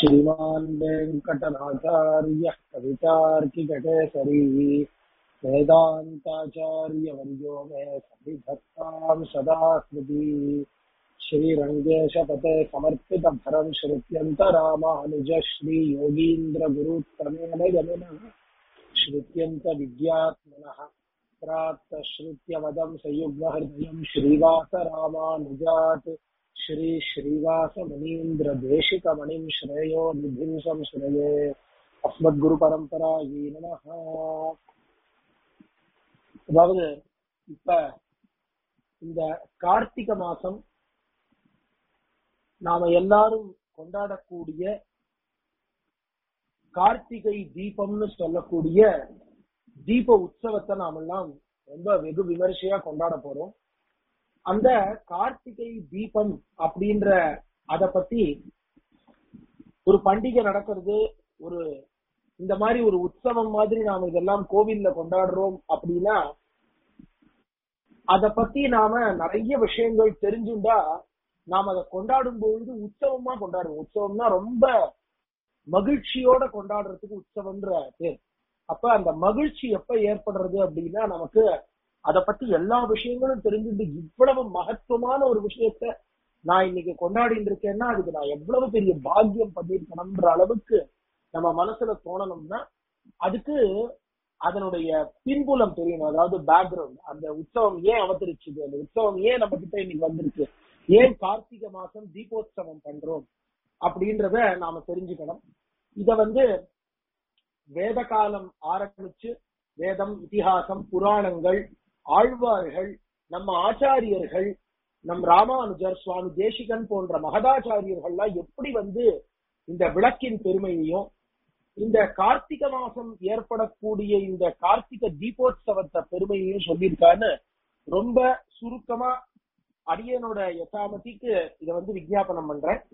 श्रीमान् वेङ्कटनाचार्यः कवितार्किकटेसरी वेदान्ताचार्यवर्यो मे सन्निधत्ताम् सदा स्मृति श्रीरङ्गेशपते समर्पितभरम् श्रुत्यन्तरामानुज श्रीयोगीन्द्रगुरुत्तमेन गमिनः श्रुत्यन्तविद्यात्मनः प्राप्तश्रुत्यवदम् सयुग्महृदयम् श्रीवासरामानुजात् श्री श्रीवासमुनीन्द्रदेशिकमणिम् श्रेयो निधिम् संश्रये அஸ்மத்குருபரம்பராயி நமஹ அதாவது இப்ப இந்த கார்த்திக மாசம் நாம எல்லாரும் கொண்டாடக்கூடிய கார்த்திகை தீபம்னு சொல்லக்கூடிய தீப உற்சவத்தை நாமெல்லாம் ரொம்ப வெகு விமர்சையா கொண்டாட போறோம் அந்த கார்த்திகை தீபம் அப்படின்ற அத பத்தி ஒரு பண்டிகை நடக்கிறது ஒரு இந்த மாதிரி ஒரு உற்சவம் மாதிரி நாம இதெல்லாம் கோவில்ல கொண்டாடுறோம் அப்படின்னா அத பத்தி நாம நிறைய விஷயங்கள் தெரிஞ்சுண்டா நாம அதை கொண்டாடும் பொழுது உற்சவமா கொண்டாடுவோம் உற்சவம்னா ரொம்ப மகிழ்ச்சியோட கொண்டாடுறதுக்கு உற்சவம்ன்ற பேர் அப்ப அந்த மகிழ்ச்சி எப்ப ஏற்படுறது அப்படின்னா நமக்கு அத பத்தி எல்லா விஷயங்களும் தெரிஞ்சுட்டு இவ்வளவு மகத்துவமான ஒரு விஷயத்த நான் இன்னைக்கு கொண்டாடிட்டு இருக்கேன்னா அதுக்கு நான் எவ்வளவு பெரிய பாக்கியம் பண்ணிருக்கணும்ன்ற அளவுக்கு நம்ம மனசுல தோணணும்னா அதுக்கு அதனுடைய பின்புலம் தெரியணும் அதாவது பேக்ரவுண்ட் அந்த உற்சவம் ஏன் அவதரிச்சுது அந்த உற்சவம் ஏன் நம்ம கிட்ட இன்னைக்கு வந்திருக்கு ஏன் கார்த்திகை மாசம் தீபோத்சவம் பண்றோம் அப்படின்றத நாம தெரிஞ்சுக்கணும் இத வந்து வேத காலம் ஆரம்பிச்சு வேதம் இதிகாசம் புராணங்கள் ஆழ்வார்கள் நம்ம ஆச்சாரியர்கள் நம் ராமானுஜர் சுவாமி தேசிகன் போன்ற மகதாச்சாரியர்கள்லாம் எப்படி வந்து இந்த விளக்கின் பெருமையையும் இந்த கார்த்திகை மாசம் ஏற்படக்கூடிய இந்த கார்த்திக தீபோத்சவத்தை பெருமையையும் சொல்லியிருக்கான்னு ரொம்ப சுருக்கமா அடியனோட யசாமதிக்கு இத வந்து விஜாபனம் பண்றேன்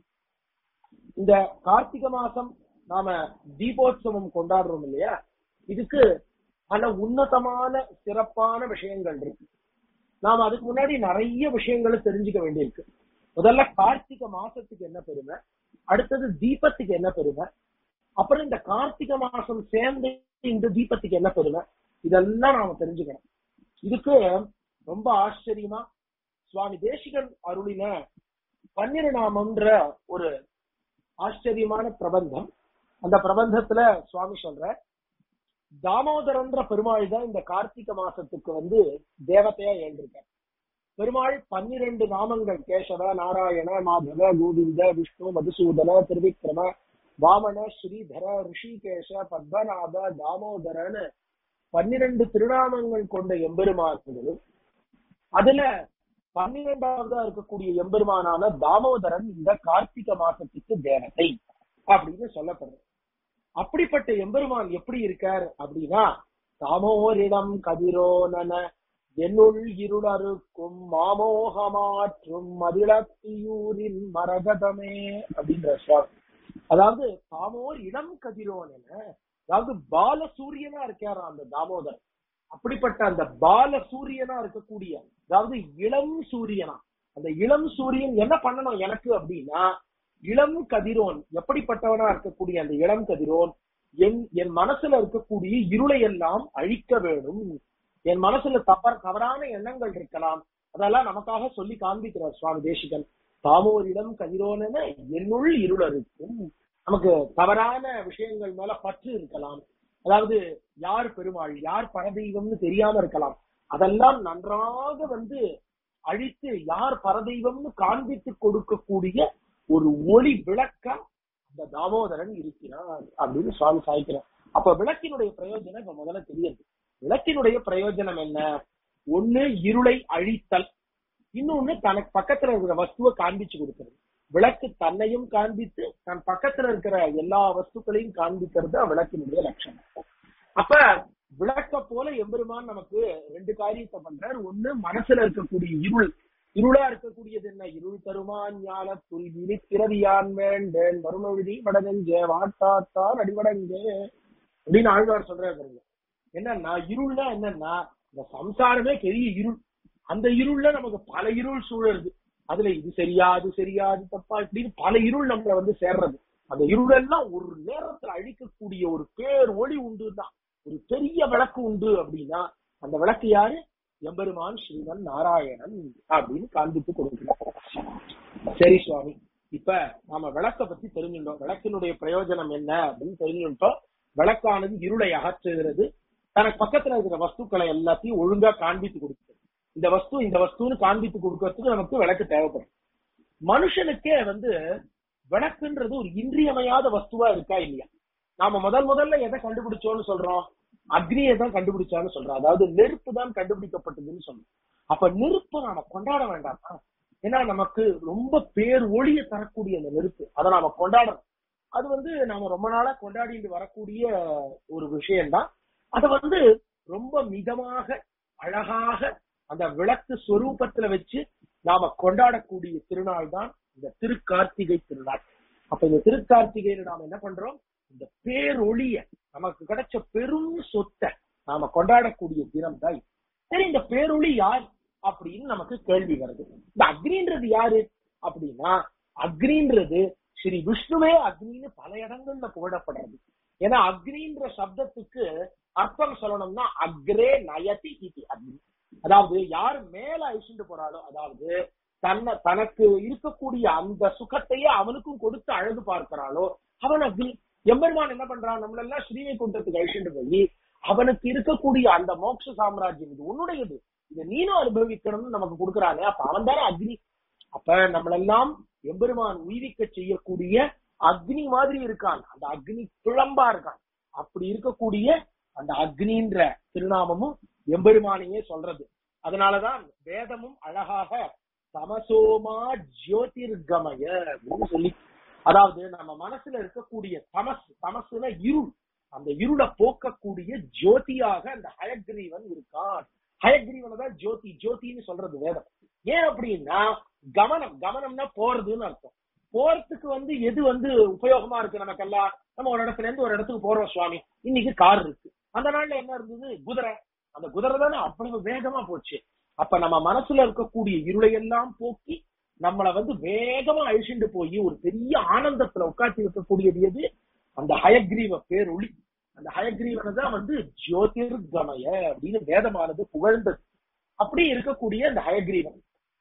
இந்த கார்த்திகை மாசம் நாம தீபோத்சவம் கொண்டாடுறோம் இல்லையா இதுக்கு பல உன்னதமான சிறப்பான விஷயங்கள் இருக்கு நாம அதுக்கு முன்னாடி நிறைய விஷயங்களை தெரிஞ்சுக்க வேண்டியிருக்கு முதல்ல கார்த்திகை மாசத்துக்கு என்ன பெருமை அடுத்தது தீபத்துக்கு என்ன பெருமை அப்புறம் இந்த கார்த்திகை மாசம் சேர்ந்து இந்த தீபத்துக்கு என்ன பெருமை இதெல்லாம் நாம தெரிஞ்சுக்கணும் இதுக்கு ரொம்ப ஆச்சரியமா சுவாமி தேசிகன் அருளின பன்னிரநாமம்ன்ற ஒரு ஆச்சரியமான பிரபந்தம் அந்த பிரபந்தத்துல சுவாமி சொல்ற தாமோதரன்ற பெருமாள் தான் இந்த கார்த்திகை மாசத்துக்கு வந்து தேவதையா எழுந்திருக்க பெருமாள் பன்னிரண்டு நாமங்கள் கேசவ நாராயண மாதவ கோவிந்த விஷ்ணு மதுசூதன திருவிக்ரம வாமன ஸ்ரீதர ரிஷிகேஷ பத்மநாப தாமோதரன்னு பன்னிரண்டு திருநாமங்கள் கொண்ட எம்பெருமான்களும் அதுல பன்னிரெண்டாவதா இருக்கக்கூடிய எம்பெருமானான தாமோதரன் இந்த கார்த்திகை மாசத்துக்கு தேவதை அப்படின்னு சொல்லப்படுறது அப்படிப்பட்ட எம்பெருமான் எப்படி இருக்கார் அப்படின்னா தாமோரிடம் கதிரோனன என்னுள் இருளறுக்கும் மாமோகமாற்றும் மதிளத்தியூரின் மரகதமே அப்படின்ற சுவாமி அதாவது தாமோர் இளம் கதிரோன் என அதாவது பால சூரியனா இருக்காரா அந்த தாமோதர் அப்படிப்பட்ட அந்த பால சூரியனா இருக்கக்கூடிய அதாவது இளம் சூரியனா அந்த இளம் சூரியன் என்ன பண்ணணும் எனக்கு அப்படின்னா இளம் கதிரோன் எப்படிப்பட்டவனா இருக்கக்கூடிய அந்த இளம் கதிரோன் என் என் மனசுல இருக்கக்கூடிய இருளை எல்லாம் அழிக்க வேணும் என் மனசுல தவற தவறான எண்ணங்கள் இருக்கலாம் அதெல்லாம் நமக்காக சொல்லி காண்பிக்கிறார் சுவாமி தேசிகன் தாமோரிடம் கதிரோன என்னுள் இருள் இருக்கும் நமக்கு தவறான விஷயங்கள் மேல பற்று இருக்கலாம் அதாவது யார் பெருமாள் யார் பரதெய்வம்னு தெரியாம இருக்கலாம் அதெல்லாம் நன்றாக வந்து அழித்து யார் பரதெய்வம்னு காண்பித்து கொடுக்கக்கூடிய ஒரு ஒளி விளக்கம் அந்த தாமோதரன் இருக்கிறார் அப்படின்னு சுவாமி சாய்க்கிறார் அப்ப விளக்கினுடைய பிரயோஜனம் இப்ப முதல்ல தெரியுது விளக்கினுடைய பிரயோஜனம் என்ன ஒண்ணு இருளை அழித்தல் இன்னொன்னு தனக்கு பக்கத்துல இருக்கிற வஸ்துவை காண்பிச்சு கொடுக்கிறது விளக்கு தன்னையும் காண்பித்து தன் பக்கத்துல இருக்கிற எல்லா வஸ்துக்களையும் காண்பிக்கிறது விளக்கினுடைய லட்சணம் அப்ப விளக்க போல எம்பெருமான் நமக்கு ரெண்டு காரியத்தை பண்றார் ஒண்ணு மனசுல இருக்கக்கூடிய இருள் இருளா இருக்கக்கூடியது என்ன இருள் தருமான் ஞான துல்வினி பிறவியான் வேண்டேன் வருமழுதி வடனெஞ்சே வாட்டாத்தான் அடிவடங்கே அப்படின்னு ஆழ்வார் சொல்றாரு பாருங்க என்னன்னா இருள்னா என்னன்னா இந்த சம்சாரமே பெரிய இருள் அந்த இருள்ல நமக்கு பல இருள் சூழலுது அதுல இது சரியா அது சரியா அது தப்பா இப்படின்னு பல இருள் நம்மள வந்து சேர்றது அந்த இருளெல்லாம் ஒரு நேரத்துல அழிக்கக்கூடிய ஒரு பேர் ஒளி உண்டு தான் ஒரு பெரிய விளக்கு உண்டு அப்படின்னா அந்த விளக்கு யாரு எம்பெருமான் ஸ்ரீமன் நாராயணன் அப்படின்னு காண்பித்து கொடுக்கிறார் சரி சுவாமி இப்ப நாம விளக்க பத்தி தெரிஞ்சுட்டோம் விளக்கினுடைய பிரயோஜனம் என்ன அப்படின்னு தெரிஞ்சுட்டோம் விளக்கானது இருளை அகற்றுகிறது தனக்கு பக்கத்துல இருக்கிற வஸ்துக்களை எல்லாத்தையும் ஒழுங்கா காண்பித்து கொடுக்குது இந்த வஸ்து இந்த வஸ்துன்னு காண்பித்து கொடுக்கறதுக்கு நமக்கு விளக்கு தேவைப்படும் மனுஷனுக்கே வந்து விளக்குன்றது ஒரு இன்றியமையாத வஸ்துவா இருக்கா இல்லையா நாம முதல் முதல்ல எதை கண்டுபிடிச்சோம்னு சொல்றோம் அக்னியை தான் கண்டுபிடிச்சான்னு சொல்றோம் அதாவது நெருப்பு தான் கண்டுபிடிக்கப்பட்டதுன்னு சொல்றோம் அப்ப நெருப்பை நாம கொண்டாட வேண்டாமா ஏன்னா நமக்கு ரொம்ப பேர் ஒளிய தரக்கூடிய அந்த நெருப்பு அதை நாம கொண்டாடணும் அது வந்து நாம ரொம்ப நாளா கொண்டாடிட்டு வரக்கூடிய ஒரு விஷயம்தான் அதை வந்து ரொம்ப மிதமாக அழகாக அந்த விளக்கு ஸ்வரூபத்துல வச்சு நாம கொண்டாடக்கூடிய திருநாள் தான் இந்த திருக்கார்த்திகை திருநாள் அப்ப இந்த திருக்கார்த்திகையில நாம என்ன பண்றோம் இந்த பேரொளிய நமக்கு கிடைச்ச பெரும் சொத்தை நாம கொண்டாடக்கூடிய தினம் தான் இது. சரி இந்த பேரொளி யார் அப்படின்னு நமக்கு கேள்வி வருது இந்த அக்னின்றது யாரு அப்படின்னா அக்னின்றது ஸ்ரீ விஷ்ணுவே அக்னின்னு பல இடங்கள்ல புகழப்படுறது ஏன்னா அக்னின்ற சப்தத்துக்கு அர்த்தம் சொல்லணும்னா அக்ரே நயதி இது அக்னி அதாவது யார் மேல அழிச்சுட்டு போறாளோ அதாவது தன்னை தனக்கு இருக்கக்கூடிய அந்த சுகத்தையே அவனுக்கும் கொடுத்து அழகு பார்க்கிறாளோ அவன் அக்னி எம்பெருமான் என்ன பண்றான் நம்மளெல்லாம் ஸ்ரீவைகுண்டத்துக்கு அழிச்சுட்டு போய் அவனுக்கு இருக்கக்கூடிய அந்த மோட்ச சாம்ராஜ்யம் இது உன்னுடையது இதை நீனும் அனுபவிக்கணும்னு நமக்கு கொடுக்கறானே அப்ப அவன் தானே அக்னி அப்ப நம்மளெல்லாம் எம்பெருமான் உயிரிக்க செய்யக்கூடிய அக்னி மாதிரி இருக்கான் அந்த அக்னி பிழம்பா இருக்கான் அப்படி இருக்கக்கூடிய அந்த அக்னின்ற திருநாமமும் எம்பெருமானையே சொல்றது அதனாலதான் வேதமும் அழகாக தமசோமா ஜோதிர்கமய அப்படின்னு சொல்லி அதாவது நம்ம மனசுல இருக்கக்கூடிய தமஸ் தமசுன இருள் அந்த இருளை போக்கக்கூடிய ஜோதியாக அந்த ஹயக்ரீவன் இருக்கான் ஹயக்ரீவனை தான் ஜோதி ஜோதின்னு சொல்றது வேதம் ஏன் அப்படின்னா கவனம் கவனம்னா போறதுன்னு அர்த்தம் போறதுக்கு வந்து எது வந்து உபயோகமா இருக்கு நமக்கெல்லாம் நம்ம ஒரு இடத்துல இருந்து ஒரு இடத்துக்கு போறோம் சுவாமி இன்னைக்கு கார் இருக்கு அந்த நாள்ல என்ன இருந்தது குதிரை அந்த குதிரை தானே அவ்வளவு வேகமா போச்சு அப்ப நம்ம மனசுல இருக்கக்கூடிய இருளையெல்லாம் போக்கி நம்மளை வந்து வேகமா அழிச்சுட்டு போய் ஒரு பெரிய ஆனந்தத்துல உட்காந்து இருக்கக்கூடியது எது அந்த ஹயக்ரீவ பேரொளி அந்த ஹயக்ரீவனை தான் வந்து ஜோதிர்கமய அப்படின்னு வேதமானது புகழ்ந்தது அப்படி இருக்கக்கூடிய அந்த ஹயக்ரீவன்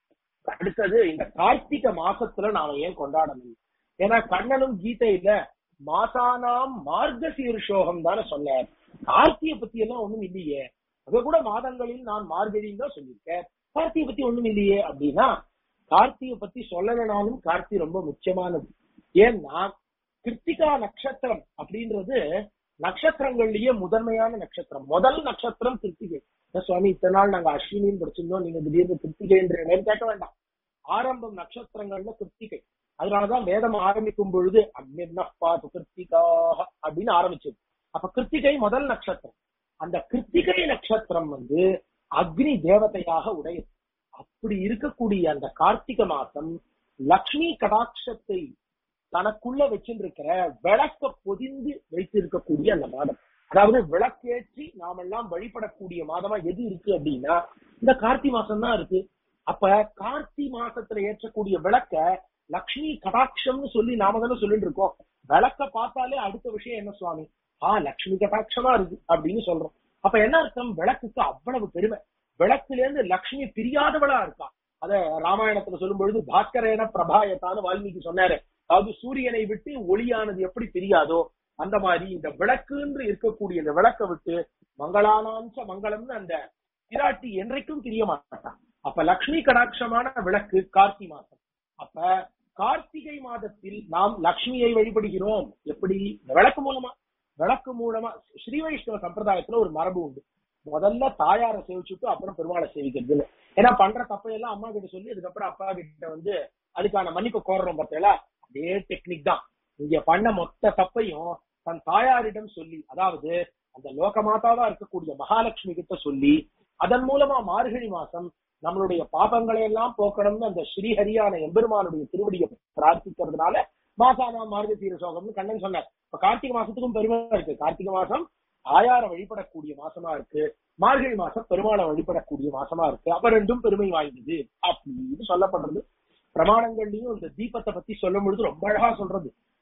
அடுத்தது இந்த கார்த்திகை மாசத்துல நாம ஏன் கொண்டாடணும் ஏன்னா கண்ணனும் கீதையில மாசானாம் மார்க்க சீர்ஷோகம் தானே சொன்னார் கார்த்திகை பத்தி எல்லாம் ஒண்ணும் இல்லையே அது கூட மாதங்களில் நான் மார்கழின்னு தான் சொல்லியிருக்கேன் கார்த்திகை பத்தி ஒண்ணும் இல்லையே அப்படின்னா கார்த்திகை பத்தி சொல்லலைனாலும் கார்த்தி ரொம்ப முக்கியமானது ஏன்னா கிருத்திகா நட்சத்திரம் அப்படின்றது நட்சத்திரங்கள்லயே முதன்மையான நட்சத்திரம் முதல் நட்சத்திரம் கிருத்திகை என்ன சுவாமி இத்தனை நாள் நாங்க அஸ்வினின்னு படிச்சிருந்தோம் நீங்க திடீர்னு கிருத்திகைன்ற நேரம் கேட்க வேண்டாம் ஆரம்பம் நட்சத்திரங்கள்ல கிருத்திகை அதனாலதான் வேதம் ஆரம்பிக்கும் பொழுது அக்னிர்னப்பா கிருத்திகாக அப்படின்னு ஆரம்பிச்சது அப்ப கிருத்திகை முதல் நட்சத்திரம் அந்த கிருத்திகை நட்சத்திரம் வந்து அக்னி தேவதையாக உடையது அப்படி இருக்கக்கூடிய அந்த கார்த்திகை மாசம் லக்ஷ்மி கடாட்சத்தை தனக்குள்ள வச்சிருக்கிற விளக்க பொதிந்து வைத்திருக்கக்கூடிய அந்த மாதம் அதாவது விளக்கேற்றி நாமெல்லாம் வழிபடக்கூடிய மாதமா எது இருக்கு அப்படின்னா இந்த கார்த்தி மாசம் தான் இருக்கு அப்ப கார்த்தி மாசத்துல ஏற்றக்கூடிய விளக்க லக்ஷ்மி கடாட்சம்னு சொல்லி நாம தானே சொல்லிட்டு இருக்கோம் விளக்க பார்த்தாலே அடுத்த விஷயம் என்ன சுவாமி ஆ லக்ஷ்மி கடாட்சமா இருக்கு அப்படின்னு சொல்றோம் அப்ப என்ன அர்த்தம் விளக்குக்கு அவ்வளவு பெருமை விளக்குல இருந்து லக்ஷ்மி பிரியாதவளா இருக்கா அத ராமாயணத்துல சொல்லும் பொழுது பாஸ்கரேன பிரபாயத்தான்னு வால்மீகி சொன்னாரு அதாவது சூரியனை விட்டு ஒளியானது எப்படி தெரியாதோ அந்த மாதிரி இந்த விளக்குன்று இருக்கக்கூடிய இந்த விளக்க விட்டு மங்களானாம்ச மங்களம்னு அந்த பிராட்டி என்றைக்கும் தெரிய மாட்டான் அப்ப லக்ஷ்மி கடாட்சமான விளக்கு கார்த்தி மாசம் அப்ப கார்த்திகை மாதத்தில் நாம் லக்ஷ்மியை வழிபடுகிறோம் எப்படி இந்த விளக்கு மூலமா விளக்கு மூலமா ஸ்ரீ வைஷ்ணவ சம்பிரதாயத்துல ஒரு மரபு உண்டு முதல்ல தாயார சேவிச்சுட்டு அப்புறம் பெருமாளை சேவிக்கிறதுன்னு ஏன்னா பண்ற தப்பையெல்லாம் அம்மா கிட்ட சொல்லி அதுக்கப்புறம் அப்பா கிட்ட வந்து அதுக்கான மன்னிப்பு கோர்றோம் பார்த்தீங்களா அதே டெக்னிக் தான் இங்க பண்ண மொத்த தப்பையும் தன் தாயாரிடம் சொல்லி அதாவது அந்த லோகமாதாவா இருக்கக்கூடிய மகாலட்சுமி கிட்ட சொல்லி அதன் மூலமா மார்கழி மாசம் நம்மளுடைய பாபங்களை எல்லாம் போக்கணும்னு அந்த ஸ்ரீஹரியான எம்பெருமானுடைய திருவடியை பிரார்த்திக்கிறதுனால மாசாமா மார்கசீர சோகம்னு கண்ணன் சொன்னார் இப்ப கார்த்திகை மாசத்துக்கும் பெருமை இருக்கு கார்த்திகை மாசம் ஆயார வழிபடக்கூடிய மாசமா இருக்கு மார்கழி மாசம் பெருமாளை வழிபடக்கூடிய மாசமா இருக்கு அப்ப ரெண்டும் பெருமை வாய்ந்தது அப்படின்னு சொல்லப்படுறது பிரமாணங்கள்லயும் இந்த தீபத்தை பத்தி சொல்லும் பொழுது ரொம்ப அழகா சொல்றது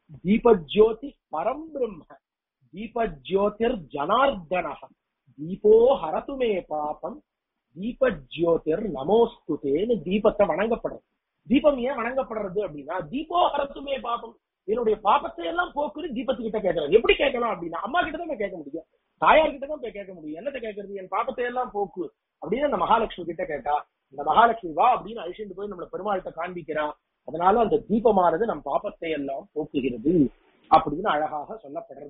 தீபஜோதி பரம் பிரம்ம தீபஜோதிர் ஜனார்தன தீபோ ஹரதுமே பாபம் தீபஜோதிர் நமோஸ்துதேன்னு தீபத்தை வணங்கப்படுறது தீபம் ஏன் வணங்கப்படுறது அப்படின்னா தீபோ ஹரத்துமே பாபம் என்னுடைய பாபத்தை எல்லாம் போக்குன்னு தீபத்துக்கிட்ட கேட்கறது எப்படி கேட்கலாம் அப்படின்னா அம்மா கிட்ட தான் போய் கேட்க முடியும் தாயார் கிட்ட தான் போய் கேட்க முடியும் என்னத்தை கேட்கறது என் பாபத்தை எல்லாம் போக்கு அப்படின்னு அந்த மகாலட்சுமி கிட்ட கேட்டா இந்த மகாலட்சுமி வா அப்படின்னு அழிச்சுட்டு போய் நம்மள பெருமாள்கிட்ட காண்பிக்கிறா அதனால அந்த தீபமானது நம் பாபத்தை எல்லாம் போக்குகிறது அப்படின்னு அழகாக சொல்லப்படுறது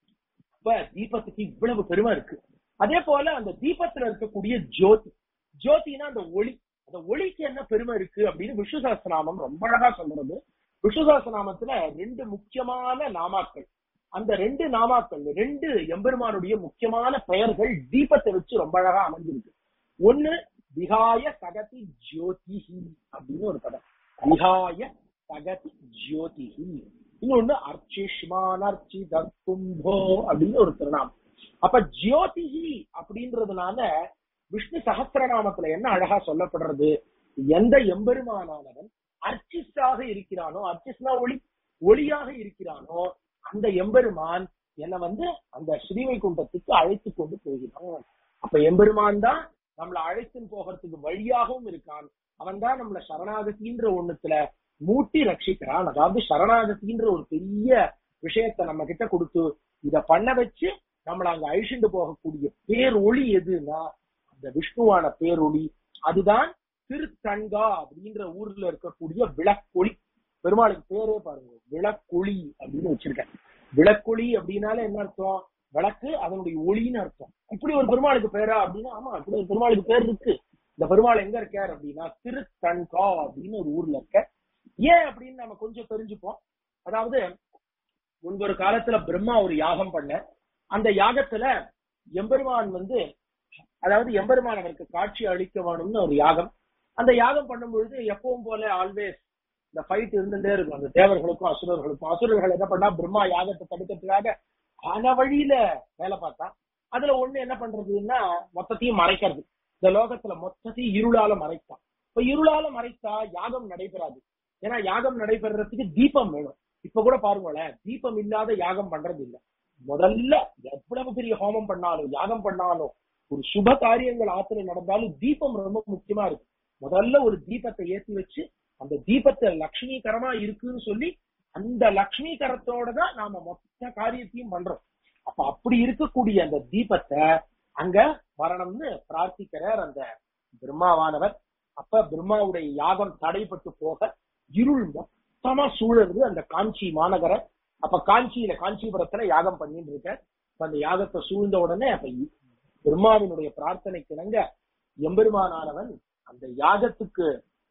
அப்ப தீபத்துக்கு இவ்வளவு பெருமை இருக்கு அதே போல அந்த தீபத்துல இருக்கக்கூடிய ஜோதி ஜோதினா அந்த ஒளி அந்த ஒளிக்கு என்ன பெருமை இருக்கு அப்படின்னு விஷ்ணு சஹஸ்ரநாமம் ரொம்ப அழகா சொல்றது விஷ்ணு சஹஸ்ரநாமத்துல ரெண்டு முக்கியமான நாமாக்கள் அந்த ரெண்டு நாமாக்கள் ரெண்டு எம்பெருமானுடைய முக்கியமான பெயர்கள் தீபத்தை வச்சு ரொம்ப அழகா அமைஞ்சிருக்கு ஒண்ணு விகாய சகதி ஜோதிஹி அப்படின்னு ஒரு பதம் விகாய சகதி ஜோதிஹி இன்னொன்னு அர்ச்சிஷ்மான் அர்ச்சித கும்போ அப்படின்னு ஒரு திருநாமம் அப்ப ஜோதிஹி அப்படின்றதுனால விஷ்ணு சகஸ்திரநாமத்துல என்ன அழகா சொல்லப்படுறது எந்த எம்பெருமானானவன் அர்ச்சிஸாக இருக்கிறானோ அர்ச்சிஸ்னா ஒளி ஒளியாக இருக்கிறானோ அந்த எம்பெருமான் என்ன வந்து அந்த ஸ்ரீவைகுண்டத்துக்கு அழைத்து கொண்டு போகிறான் அப்ப எம்பெருமான் தான் நம்மளை அழைத்து போகிறதுக்கு வழியாகவும் இருக்கான் அவன் தான் நம்மள சரணாகதின்ற ஒண்ணுத்துல மூட்டி ரட்சிக்கிறான் அதாவது சரணாகதின்ற ஒரு பெரிய விஷயத்த நம்ம கிட்ட கொடுத்து இத பண்ண வச்சு நம்மள அங்க அழிச்சுண்டு போகக்கூடிய பேரொளி எதுன்னா அந்த விஷ்ணுவான பேரொளி அதுதான் திருத்தங்கா அப்படின்ற ஊர்ல இருக்கக்கூடிய விளக்கொளி பெருமாளுக்கு பேரே பாருங்க விளக்கொளி அப்படின்னு வச்சிருக்கேன் விளக்கொளி அப்படின்னாலே என்ன அர்த்தம் விளக்கு அதனுடைய ஒளின்னு அர்த்தம் இப்படி ஒரு பெருமாளுக்கு பேரா அப்படின்னா ஆமா இப்படி ஒரு பெருமாளுக்கு பேர் இருக்கு இந்த பெருமாள் எங்க இருக்கார் அப்படின்னா திருத்தன்கா அப்படின்னு ஒரு ஊர்ல இருக்க ஏன் அப்படின்னு நம்ம கொஞ்சம் தெரிஞ்சுப்போம் அதாவது முன்பு ஒரு காலத்துல பிரம்மா ஒரு யாகம் பண்ண அந்த யாகத்துல எம்பெருமான் வந்து அதாவது எம்பெருமான் அவருக்கு காட்சி அளிக்க வேணும்னு ஒரு யாகம் அந்த யாகம் பண்ணும் பொழுது எப்பவும் போல ஆல்வேஸ் இந்த ஃபைட் இருந்துட்டே இருக்கும் அந்த தேவர்களுக்கும் அசுரர்களுக்கும் அசுரர்கள் என்ன பண்ணா பிரம்மா யாகத்தை தடுக்கிறதுக்காக பல வழியில வேலை பார்த்தா அதுல ஒண்ணு என்ன பண்றதுன்னா மொத்தத்தையும் மறைக்கிறது இந்த லோகத்துல மொத்தத்தையும் இருளால மறைத்தான் இப்ப இருளால மறைத்தா யாகம் நடைபெறாது ஏன்னா யாகம் நடைபெறதுக்கு தீபம் வேணும் இப்ப கூட பாருங்களேன் தீபம் இல்லாத யாகம் பண்றது இல்ல முதல்ல எவ்வளவு பெரிய ஹோமம் பண்ணாலும் யாகம் பண்ணாலும் ஒரு சுப காரியங்கள் ஆத்திர நடந்தாலும் தீபம் ரொம்ப முக்கியமா இருக்கு முதல்ல ஒரு தீபத்தை ஏத்தி வச்சு அந்த தீபத்தை லட்சுமிகரமா இருக்குன்னு சொல்லி அந்த லட்சுமிகரத்தோட தான் நாம மொத்த காரியத்தையும் பண்றோம் அப்ப அப்படி இருக்கக்கூடிய அந்த தீபத்தை அங்க வரணும்னு பிரார்த்திக்கிறார் அந்த பிரம்மாவானவர் அப்ப பிரம்மாவுடைய யாகம் தடைப்பட்டு போக இருள் மொத்தமா சூழறது அந்த காஞ்சி மாநகர அப்ப காஞ்சியில காஞ்சிபுரத்துல யாகம் பண்ணிட்டு இருக்க அப்ப அந்த யாகத்தை சூழ்ந்த உடனே அப்ப பிரம்மாவினுடைய பிரார்த்தனைக்கு இணங்க எம்பெருமானானவன் அந்த யாகத்துக்கு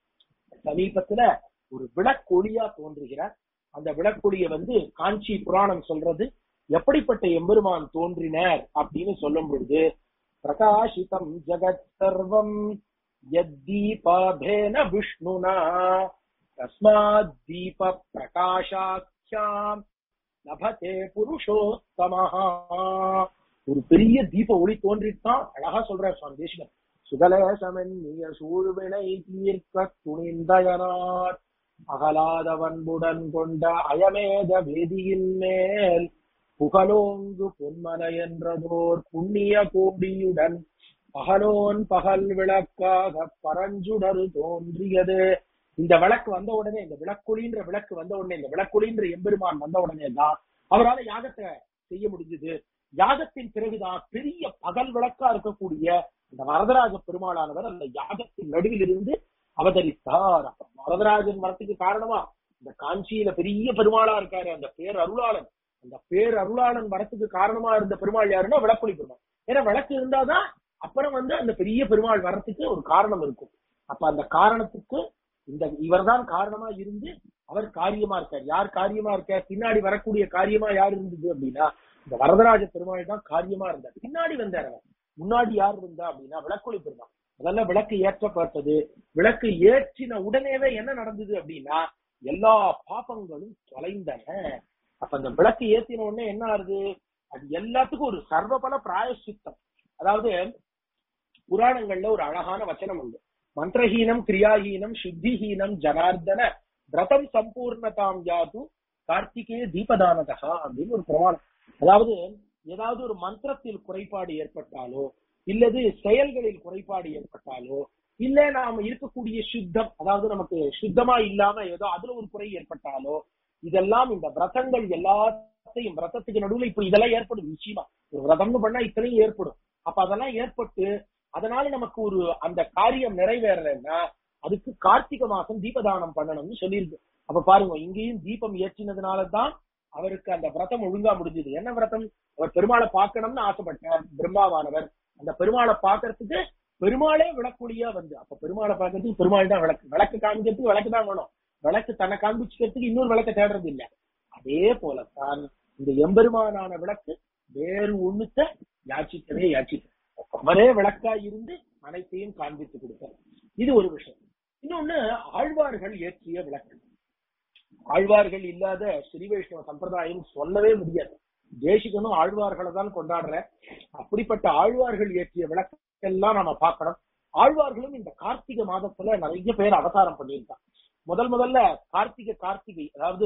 சமீபத்துல ஒரு விளக்கொளியா தோன்றுகிறார் அந்த விளக்கொளிய வந்து காஞ்சி புராணம் சொல்றது எப்படிப்பட்ட எம்பெருமான் தோன்றினார் அப்படின்னு சொல்லும் பொழுது பிரகாஷிதம் ஜகத் சர்வம் யத்தீபாபேன விஷ்ணுனா தஸ்மாத் தீப பிரகாஷாக்கியாம் லபதே புருஷோத்தமஹா ஒரு பெரிய தீப ஒளி தோன்றித்தான் அழகா சொல்றார் சுவாமி தேசிகன் சுகலேசமென்னிய சூழ்வினை தீர்க்க துணிந்தயனார் அகலாதவன்புடன் கொண்ட அயமேத வேதியின் மேல் புகழோங்கு பொன்மலை என்றதோர் புண்ணிய கோடியுடன் பகலோன் பகல் விளக்காக பரஞ்சுடரு தோன்றியது இந்த விளக்கு வந்த உடனே இந்த விளக்குழின்ற விளக்கு வந்த உடனே இந்த விளக்குழின்ற எம்பெருமான் வந்த உடனே தான் அவரால் யாகத்தை செய்ய முடிஞ்சது யாகத்தின் பிறகுதான் பெரிய பகல் விளக்கா இருக்கக்கூடிய இந்த வரதராஜ பெருமாளானவர் அந்த யாகத்தின் நடுவில் இருந்து அவதரித்தார் அப்ப வரதராஜன் வரத்துக்கு காரணமா இந்த காஞ்சியில பெரிய பெருமாளா இருக்காரு அந்த பேர் அருளாளன் அந்த பேர் அருளாளன் வரத்துக்கு காரணமா இருந்த பெருமாள் யாருன்னா விளக்குழி பெருமாள் ஏன்னா விளக்கு இருந்தாதான் அப்புறம் வந்து அந்த பெரிய பெருமாள் வரத்துக்கு ஒரு காரணம் இருக்கும் அப்ப அந்த காரணத்துக்கு இந்த இவர்தான் காரணமா இருந்து அவர் காரியமா இருக்கார் யார் காரியமா இருக்கார் பின்னாடி வரக்கூடிய காரியமா யார் இருந்தது அப்படின்னா இந்த வரதராஜ பெருமாள் தான் காரியமா இருந்தார் பின்னாடி வந்தார் அவர் முன்னாடி யார் இருந்தா அப்படின்னா விளக்குழி பெருமாள் அதெல்லாம் விளக்கு ஏற்றப்பட்டது விளக்கு ஏற்றின உடனேவே என்ன நடந்தது அப்படின்னா எல்லா பாப்பங்களும் தொலைந்தன அப்ப அந்த விளக்கு ஏத்தின உடனே என்ன ஆகுது அது எல்லாத்துக்கும் ஒரு சர்வபல பிராயசித்தம் அதாவது புராணங்கள்ல ஒரு அழகான வச்சனம் உண்டு மந்திரஹீனம் கிரியாஹீனம் சுத்திஹீனம் ஜனார்தன விரதம் சம்பூர்ணதாம் யாது கார்த்திகே தீபதானதா அப்படின்னு ஒரு பிரமாணம் அதாவது ஏதாவது ஒரு மந்திரத்தில் குறைபாடு ஏற்பட்டாலோ இல்லது செயல்களில் குறைபாடு ஏற்பட்டாலோ இல்ல நாம இருக்கக்கூடிய சுத்தம் அதாவது நமக்கு சுத்தமா இல்லாம ஏதோ அதுல ஒரு குறை ஏற்பட்டாலோ இதெல்லாம் இந்த விரதங்கள் எல்லாத்தையும் விரதத்துக்கு நடுவுல இப்ப இதெல்லாம் ஏற்படும் நிச்சயமா ஒரு விரதம்னு பண்ணா இத்தனையும் ஏற்படும் அப்ப அதெல்லாம் ஏற்பட்டு அதனால நமக்கு ஒரு அந்த காரியம் நிறைவேறலைன்னா அதுக்கு கார்த்திகை மாசம் தீபதானம் பண்ணணும்னு சொல்லியிருக்கு அப்ப பாருங்க இங்கேயும் தீபம் ஏற்றினதுனால தான் அவருக்கு அந்த விரதம் ஒழுங்கா முடிஞ்சது என்ன விரதம் அவர் பெருமாளை பார்க்கணும்னு ஆசைப்பட்டார் பிரம்மாவானவர் அந்த பெருமாளை பார்க்கறதுக்கு பெருமாளே விளக்குடியா வந்து அப்ப பெருமாளை பார்க்கறதுக்கு பெருமாள் தான் விளக்கு விளக்கு காமிக்கிறதுக்கு விளக்கு தான் வேணும் விளக்கு தன்னை காண்பிச்சுக்கிறதுக்கு இன்னொரு விளக்க தேடுறது இல்ல அதே போலத்தான் இந்த எம்பெருமானான விளக்கு வேறு ஒண்ணுத்த யாச்சிக்கவே யாச்சிக்க அவரே விளக்கா இருந்து அனைத்தையும் காண்பித்து கொடுத்தார் இது ஒரு விஷயம் இன்னொன்னு ஆழ்வார்கள் ஏற்றிய விளக்கு ஆழ்வார்கள் இல்லாத ஸ்ரீ வைஷ்ணவ சம்பிரதாயம் சொல்லவே முடியாது தேசிகனும் ஆழ்வார்களை தான் கொண்டாடுற அப்படிப்பட்ட ஆழ்வார்கள் ஏற்றிய விளக்கெல்லாம் நாம பார்க்கணும் ஆழ்வார்களும் இந்த கார்த்திகை மாதத்துல நிறைய பேர் அவதாரம் பண்ணியிருக்காங்க முதல் முதல்ல கார்த்திகை கார்த்திகை அதாவது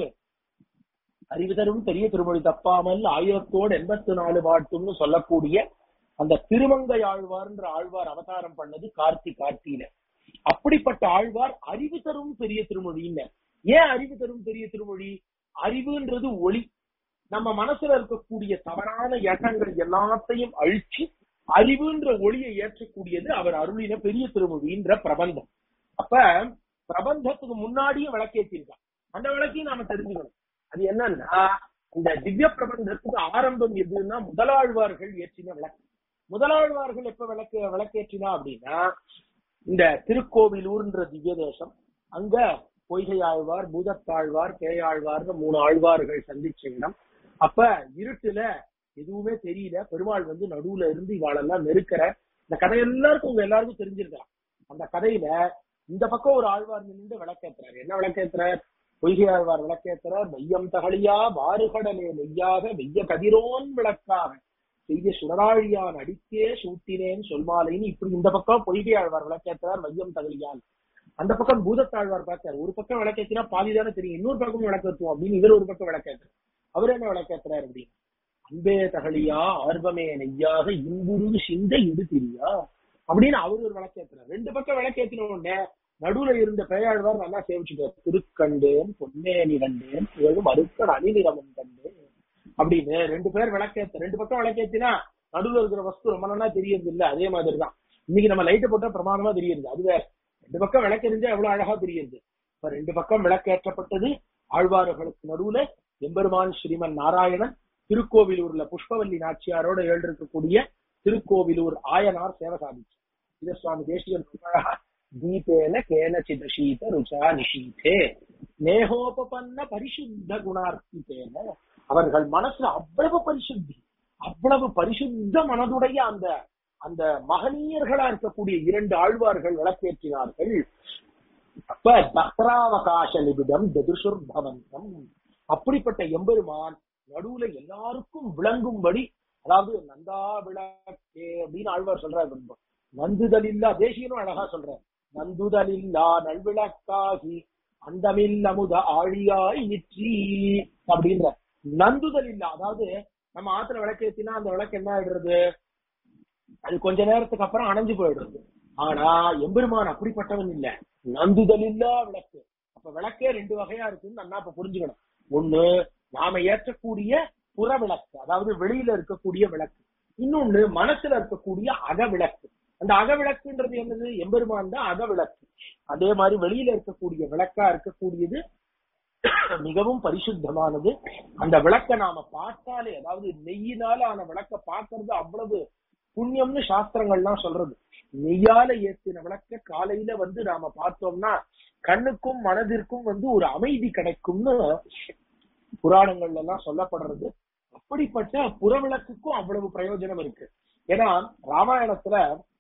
அறிவு தரும் பெரிய திருமொழி தப்பாமல் ஆயிரத்தோடு எண்பத்தி நாலு பாட்டும்னு சொல்லக்கூடிய அந்த திருமங்கை ஆழ்வார்ன்ற ஆழ்வார் அவதாரம் பண்ணது கார்த்தி கார்த்தியில அப்படிப்பட்ட ஆழ்வார் அறிவு தரும் பெரிய திருமொழின்னு ஏன் அறிவு தரும் பெரிய திருமொழி அறிவுன்றது ஒளி நம்ம மனசுல இருக்கக்கூடிய தவறான எண்ணங்கள் எல்லாத்தையும் அழிச்சு அறிவுன்ற ஒளியை ஏற்றக்கூடியது அவர் அருளின பெரிய திருமொழின்ற பிரபந்தம் அப்ப பிரபந்தத்துக்கு முன்னாடியும் விளக்கேற்றிருக்கான் அந்த விளக்கையும் நாம தெரிஞ்சுக்கணும் அது என்னன்னா இந்த திவ்ய பிரபந்தத்துக்கு ஆரம்பம் எதுன்னா முதலாழ்வார்கள் ஏற்றின விளக்கு முதலாழ்வார்கள் எப்ப விளக்கு விளக்கேற்றினா அப்படின்னா இந்த திருக்கோவிலூர்ன்ற திவ்ய தேசம் அங்க பொய்கை ஆழ்வார் பூதத்தாழ்வார் பேயாழ்வார்னு மூணு ஆழ்வார்கள் சந்திச்ச இடம் அப்ப இருட்டுல எதுவுமே தெரியல பெருமாள் வந்து நடுவுல இருந்து இவாளெல்லாம் நெருக்கிற இந்த கதை எல்லாருக்கும் உங்க எல்லாருக்கும் தெரிஞ்சிருக்கலாம் அந்த கதையில இந்த பக்கம் ஒரு ஆழ்வார் நின்று விளக்கேத்துறாரு என்ன விளக்கேத்துறார் பொய்கை ஆழ்வார் விளக்கேத்துறார் மையம் தகழியா வாறுகடலே நெய்யாக வெய்ய கதிரோன் விளக்காக செய்த சுடராழியான் அடிக்கே சூட்டினேன் சொல்மாலைன்னு இப்படி இந்த பக்கம் பொய்கை ஆழ்வார் விளக்கேத்துறார் மையம் தகழியான் அந்த பக்கம் பூதத்தாழ்வார் பார்த்தார் ஒரு பக்கம் விளக்கேற்றினா பாதி தானே தெரியும் இன்னொரு பக்கம் விளக்கேற்றுவோம் அப்படின்னு இவர் ஒரு பக்கம் விளக்கேற்றார் அவர் என்ன விளக்கேற்றுறாரு அப்படின்னு அன்பே தகழியா ஆர்வமே நெய்யாக இன்புருகு சிந்த இடு திரியா அப்படின்னு அவர் ஒரு விளக்கேற்றுறார் ரெண்டு பக்கம் விளக்கேற்றின உடனே நடுவுல இருந்த பெயாழ்வார் நல்லா சேவிச்சுட்டார் திருக்கண்டேன் பொன்னேனி கண்டேன் புகழ் மறுக்கன் அணிநிறமும் கண்டேன் அப்படின்னு ரெண்டு பேர் விளக்கேத்த ரெண்டு பக்கம் விளக்கேத்தினா நடுவுல இருக்கிற வஸ்து ரொம்ப நல்லா தெரியறது இல்ல அதே மாதிரிதான் இன்னைக்கு நம்ம லைட்டை போட்டா பிரமாதமா தெரியுது அது வேற ரெண்டு பக்கம் விளக்கெறிஞ்சா எவ்வளவு அழகா தெரியுது இப்ப ரெண்டு பக்கம் விளக்கேற்றப்பட்டது ஆழ்வார்களுக்கு நடுவுல எம்பெருமான் ஸ்ரீமன் நாராயணன் திருக்கோவிலூர்ல புஷ்பவல்லி நாச்சியாரோட எழுந்திருக்கக்கூடிய திருக்கோவிலூர் ஆயனார் சேவை சாதிச்சு இத சுவாமி தேசிகன் சொல்றாரா தீபேன கேனச்சித சீத ருச்சா நிஷீதே நேகோபன்ன பரிசுத்த குணார்த்தித்தேன அவர்கள் மனசுல அவ்வளவு பரிசுத்தி அவ்வளவு பரிசுத்த மனதுடைய அந்த அந்த மகனீயர்களா இருக்கக்கூடிய இரண்டு ஆழ்வார்கள் விளக்கேற்றினார்கள் அப்ப தத்ராவகாச நிபிடம் ததுசுர் பவந்தம் அப்படிப்பட்ட எம்பெருமான் நடுவுல எல்லாருக்கும் விளங்கும்படி அதாவது நந்தா விளக்கே அப்படின்னு ஆழ்வார் சொல்றாரு நந்துதல் இல்லா தேசியனும் அழகா சொல்றார் நந்துதல் இல்லா நல்விளக்காகி அந்தமில் அமுத ஆழியாய் நிற்றி அப்படின்ற நந்துதல் இல்லா அதாவது நம்ம ஆத்துல விளக்கேத்தினா அந்த விளக்கு என்ன ஆயிடுறது அது கொஞ்ச நேரத்துக்கு அப்புறம் அணைஞ்சு போயிடுறது ஆனா எம்பெருமான் அப்படிப்பட்டவன் இல்ல நந்துதல் இல்லா விளக்கு அப்ப விளக்கே ரெண்டு வகையா இருக்குன்னு நல்லா இப்ப புரிஞ்சுக்கணும் ஒண்ணு நாம ஏற்றக்கூடிய புற விளக்கு அதாவது வெளியில இருக்கக்கூடிய விளக்கு இன்னொன்னு மனசுல இருக்கக்கூடிய அகவிளக்கு அந்த அகவிளக்குன்றது என்னது எம்பெருமான் தான் அகவிளக்கு அதே மாதிரி வெளியில இருக்கக்கூடிய விளக்கா இருக்கக்கூடியது மிகவும் பரிசுத்தமானது அந்த விளக்க நாம பார்த்தாலே அதாவது நெய்யினால ஆன விளக்க பார்க்கறது அவ்வளவு புண்ணியம்னு சாஸ்திரங்கள்லாம் சொல்றது நெய்யால ஏத்தின விளக்க காலையில வந்து நாம பார்த்தோம்னா கண்ணுக்கும் மனதிற்கும் வந்து ஒரு அமைதி கிடைக்கும்னு புராணங்கள்ல எல்லாம் சொல்லப்படுறது அப்படிப்பட்ட புறவிளக்குக்கும் அவ்வளவு பிரயோஜனம் இருக்கு ஏன்னா ராமாயணத்துல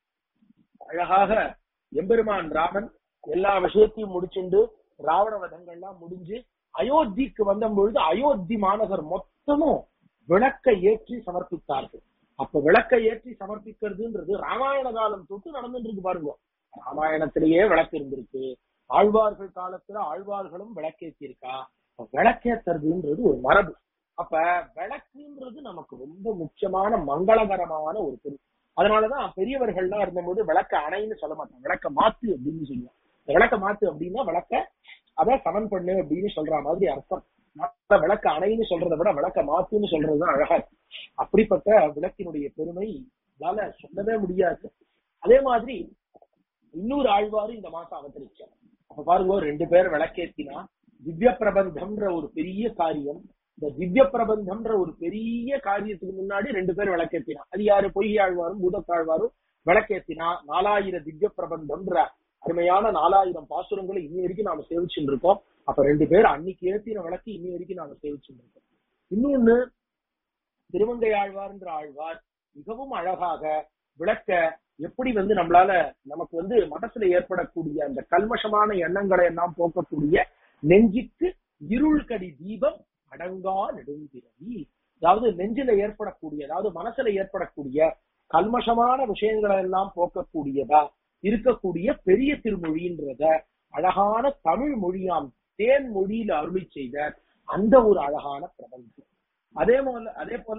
அழகாக எம்பெருமான் ராமன் எல்லா விஷயத்தையும் முடிச்சுண்டு ராவண வதங்கள்லாம் முடிஞ்சு அயோத்திக்கு வந்த பொழுது அயோத்தி மாநகர் மொத்தமும் விளக்க ஏற்றி சமர்ப்பித்தார்கள் அப்ப விளக்க ஏற்றி சமர்ப்பிக்கிறதுன்றது ராமாயண காலம் தொட்டு நடந்துட்டு இருக்கு பாருங்க ராமாயணத்திலேயே விளக்கு இருந்திருக்கு ஆழ்வார்கள் காலத்துல ஆழ்வார்களும் விளக்கேற்றிருக்கா விளக்கேத்துறதுன்றது ஒரு மரபு அப்ப விளக்குன்றது நமக்கு ரொம்ப முக்கியமான மங்களகரமான ஒரு பொருள் அதனாலதான் பெரியவர்கள்லாம் இருந்தபோது விளக்க அணைன்னு சொல்ல மாட்டாங்க விளக்க மாத்து அப்படின்னு சொல்லுவாங்க இந்த விளக்க மாத்து அப்படின்னா விளக்க அத சமன் பண்ணு அப்படின்னு சொல்ற மாதிரி அர்த்தம் மத்த விளக்க அணைன்னு சொல்றதை விட விளக்க மாத்துன்னு சொல்றதுதான் அழகா இருக்கு அப்படிப்பட்ட விளக்கினுடைய பெருமை இதால சொல்லவே முடியாது அதே மாதிரி இன்னொரு ஆழ்வாரு இந்த மாசம் அவதரிச்சார் அப்ப பாருங்க ரெண்டு பேர் விளக்கேத்தினா திவ்ய பிரபந்தம்ன்ற ஒரு பெரிய காரியம் இந்த திவ்ய பிரபந்தம்ன்ற ஒரு பெரிய காரியத்துக்கு முன்னாடி ரெண்டு பேர் விளக்கேத்தினா அது யாரு பொய்கை ஆழ்வாரும் பூதத்தாழ்வாரும் விளக்கேத்தினா நாலாயிரம் திவ்ய பிரபந்தம்ன்ற அருமையான நாலாயிரம் பாசுரங்களை இன்னி வரைக்கும் நாம சேவிச்சுட்டு இருக்கோம் அப்ப ரெண்டு பேர் அன்னைக்கு ஏத்தின விளக்கு இன்னி வரைக்கும் நாம சேவிச்சுட்டு இருக்கோம் இன்னொன்னு திருமங்கை ஆழ்வார்ன்ற ஆழ்வார் மிகவும் அழகாக விளக்க எப்படி வந்து நம்மளால நமக்கு வந்து மனசுல ஏற்படக்கூடிய அந்த கல்மஷமான எண்ணங்களை எல்லாம் போக்கக்கூடிய நெஞ்சுக்கு இருள்கடி தீபம் அடங்கா நெடுங்கிரவி அதாவது நெஞ்சில ஏற்படக்கூடிய அதாவது மனசுல ஏற்படக்கூடிய கல்மஷமான விஷயங்களை எல்லாம் போக்கக்கூடியதா இருக்கக்கூடிய பெரிய திருமொழின்றத அழகான தமிழ் மொழியாம் தேன் மொழியில அருளி செய்த அந்த ஒரு அழகான பிரபஞ்சம் அதே போல அதே போல